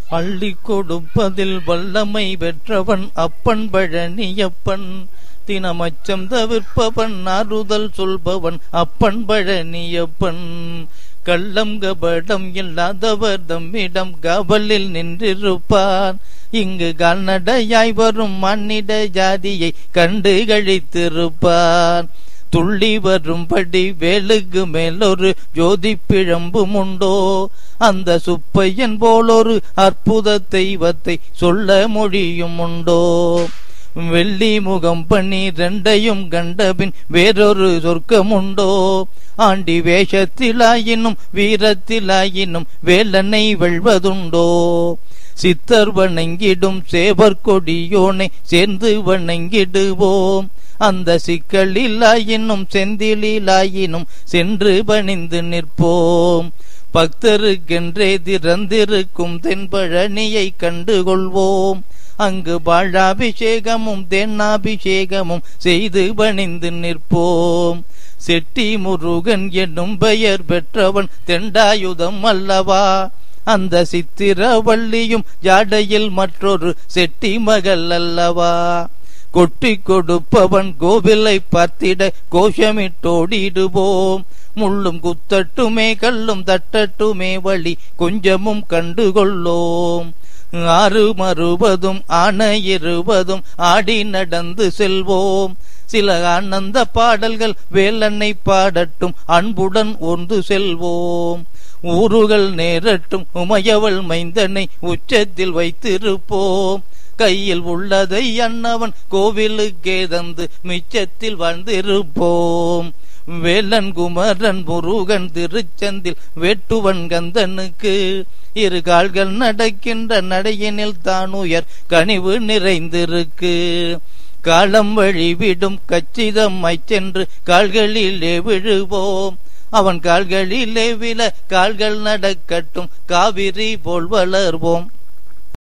அள்ளி கொடுப்பதில் வல்லமை பெற்றவன் அப்பன் பழனியப்பன் தினமச்சம் தவிர்ப்பவன் ஆறுதல் சொல்பவன் அப்பன் பழனியப்பன் கள்ளம் கபடம் இல்லாதவர் தம்மிடம் கவலில் நின்றிருப்பார் இங்கு கால்நடையாய் வரும் மன்னிட ஜாதியை கண்டு கழித்திருப்பார் துள்ளி வரும்படி வேலுக்கு மேலொரு ஜோதி பிழம்பும் உண்டோ அந்த சுப்பையன் போலொரு அற்புத தெய்வத்தை சொல்ல மொழியும் உண்டோ வெள்ளி முகம் பண்ணி ரெண்டையும் கண்டபின் வேறொரு சொர்க்கம் உண்டோ ஆண்டி வேஷத்திலாயினும் வீரத்திலாயினும் வேலனை வெல்வதுண்டோ சித்தர் வணங்கிடும் சேவர் கொடியோனை சேர்ந்து வணங்கிடுவோம் அந்த சிக்கலிலாயினும் செந்திலாயினும் சென்று பணிந்து நிற்போம் பக்தருக்கென்றே திறந்திருக்கும் தென்பழனியை கண்டுகொள்வோம் அங்கு பாழாபிஷேகமும் தென்னாபிஷேகமும் செய்து பணிந்து நிற்போம் செட்டி முருகன் என்னும் பெயர் பெற்றவன் தெண்டாயுதம் அல்லவா அந்த சித்திரவள்ளியும் ஜாடையில் மற்றொரு செட்டி மகள் அல்லவா கொட்டி கொடுப்பவன் கோவிலை பார்த்திட கோஷமிட்டோடிடுவோம் முள்ளும் குத்தட்டுமே கல்லும் தட்டட்டுமே வழி கொஞ்சமும் கண்டுகொள்ளோம் ஆறு மறுபதும் ஆன இருபதும் ஆடி நடந்து செல்வோம் சில ஆனந்த பாடல்கள் வேலன்னை பாடட்டும் அன்புடன் ஒன்று செல்வோம் ஊருகள் நேரட்டும் உமையவள் மைந்தனை உச்சத்தில் வைத்திருப்போம் கையில் உள்ளதை அன்னவன் கோவிலுக்கே தந்து மிச்சத்தில் வாழ்ந்திருப்போம் வேலன் குமரன் முருகன் திருச்செந்தில் வேட்டுவன் கந்தனுக்கு இரு கால்கள் நடக்கின்ற நடையினில் தான் உயர் கனிவு நிறைந்திருக்கு காலம் வழிவிடும் கச்சிதமாய் சென்று கால்களிலே விழுவோம் அவன் கால்களிலே விழ கால்கள் நடக்கட்டும் காவிரி போல் வளர்வோம்